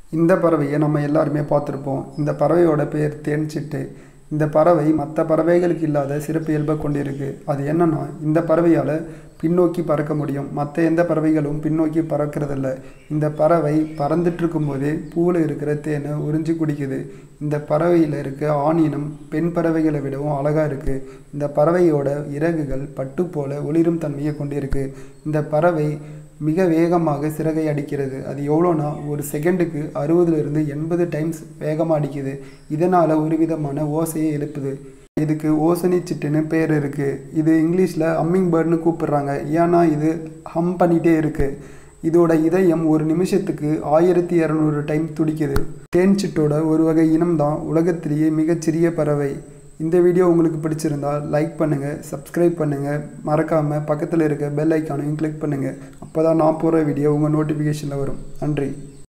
இந்த பறவையை நம்ம எல்லாருமே பார்த்துருப்போம் இந்த பறவையோட பேர் தேன்சிட்டு இந்த பறவை மற்ற பறவைகளுக்கு இல்லாத சிறப்பு இயல்பை கொண்டிருக்கு அது என்னன்னா இந்த பறவையால் பின்னோக்கி பறக்க முடியும் மற்ற எந்த பறவைகளும் பின்னோக்கி பறக்கிறதில்ல இந்த பறவை பறந்துட்டு இருக்கும்போதே பூவில் இருக்கிற தேனை உறிஞ்சி குடிக்குது இந்த பறவையில் இருக்க ஆணினம் பெண் பறவைகளை விடவும் அழகாக இருக்குது இந்த பறவையோட இறகுகள் பட்டு போல ஒளிரும் தன்மையை கொண்டிருக்கு இந்த பறவை மிக வேகமாக சிறகை அடிக்கிறது அது எவ்வளோனா ஒரு செகண்டுக்கு அறுபதுலேருந்து எண்பது டைம்ஸ் வேகமாக அடிக்குது இதனால் ஒரு விதமான ஓசையை எழுப்புது இதுக்கு ஓசனி சிட்டுன்னு பேர் இருக்குது இது இங்கிலீஷில் ஹம்மிங் பேர்ட்னு கூப்பிடுறாங்க ஏன்னா இது ஹம் பண்ணிகிட்டே இருக்குது இதோட இதயம் ஒரு நிமிஷத்துக்கு ஆயிரத்தி இரநூறு டைம் துடிக்குது தேன் சிட்டோட ஒரு வகை இனம்தான் உலகத்திலேயே மிகச்சிறிய பறவை இந்த வீடியோ உங்களுக்கு பிடிச்சிருந்தா லைக் பண்ணுங்கள் சப்ஸ்கிரைப் பண்ணுங்கள் மறக்காமல் பக்கத்தில் இருக்க பெல் ஐக்கானையும் கிளிக் பண்ணுங்கள் அப்போ தான் நான் போகிற வீடியோ உங்கள் நோட்டிஃபிகேஷனில் வரும் நன்றி